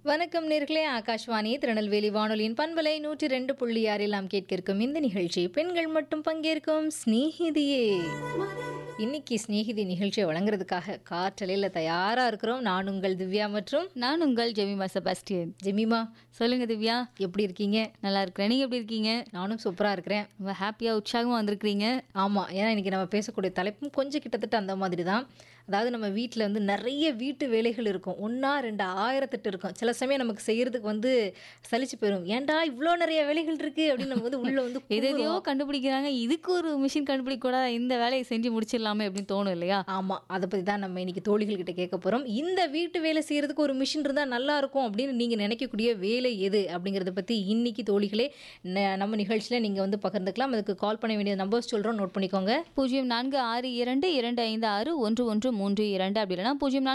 வணக்கம் நேர்களே ஆகாஷ்வாணி திருநெல்வேலி வானொலியின் பண்பலை நூற்றி ரெண்டு புள்ளி ஆறில் நாம் கேட்க இருக்கும் இந்த நிகழ்ச்சி பெண்கள் மட்டும் பங்கேற்கும் ஸ்நேகிதியே இன்னைக்கு ஸ்நேகிதி நிகழ்ச்சியை வழங்குறதுக்காக காற்றலையில் தயாரா இருக்கிறோம் நான் உங்கள் திவ்யா மற்றும் நான் உங்கள் ஜெமிமா செபாஸ்டியன் ஜெமிமா சொல்லுங்க திவ்யா எப்படி இருக்கீங்க நல்லா இருக்கிறேன் நீங்க எப்படி இருக்கீங்க நானும் சூப்பரா இருக்கிறேன் ரொம்ப ஹாப்பியா உற்சாகமா வந்திருக்கிறீங்க ஆமாம் ஏன்னா இன்றைக்கி நம்ம பேசக்கூடிய தலைப்பும் கொஞ்சம் கிட்டத்தட்ட அந்த மாதிரி தான் அதாவது நம்ம வீட்டில் வந்து நிறைய வீட்டு வேலைகள் இருக்கும் ஒன்றா ரெண்டு ஆயிரத்தெட்டு இருக்கும் சில சமயம் நமக்கு செய்யறதுக்கு வந்து சலிச்சு போயிடும் ஏன்டா இவ்வளோ நிறைய வேலைகள் இருக்குது அப்படின்னு நம்ம வந்து உள்ளே வந்து எதையோ கண்டுபிடிக்கிறாங்க இதுக்கு ஒரு மிஷின் கண்டுபிடிக்க கூட இந்த வேலையை செஞ்சு முடிச்சிடலாமே அப்படின்னு தோணும் இல்லையா ஆமாம் அதை பற்றி தான் நம்ம இன்னைக்கு தோழிகள் கிட்ட கேட்க போகிறோம் இந்த வீட்டு வேலை செய்கிறதுக்கு ஒரு மிஷின் இருந்தால் நல்லா இருக்கும் அப்படின்னு நீங்கள் நினைக்கக்கூடிய வேலை எது அப்படிங்கிறத பற்றி இன்னைக்கு தோழிகளே ந- நம்ம நிகழ்ச்சியில் நீங்கள் வந்து பகிர்ந்துக்கலாம் அதுக்கு கால் பண்ண வேண்டிய நம்பர்ஸ் சொல்கிறோம் நோட் பண்ணிக்கோங்க பூஜ்ஜியம் நான்கு ஆறு இரண்டு இரண்டு ஐந்து ஆறு ஒன்று ஒன்று மூன்று இரண்டு அப்படி இல்லைன்னா பூஜ்ஜியம் நான்கு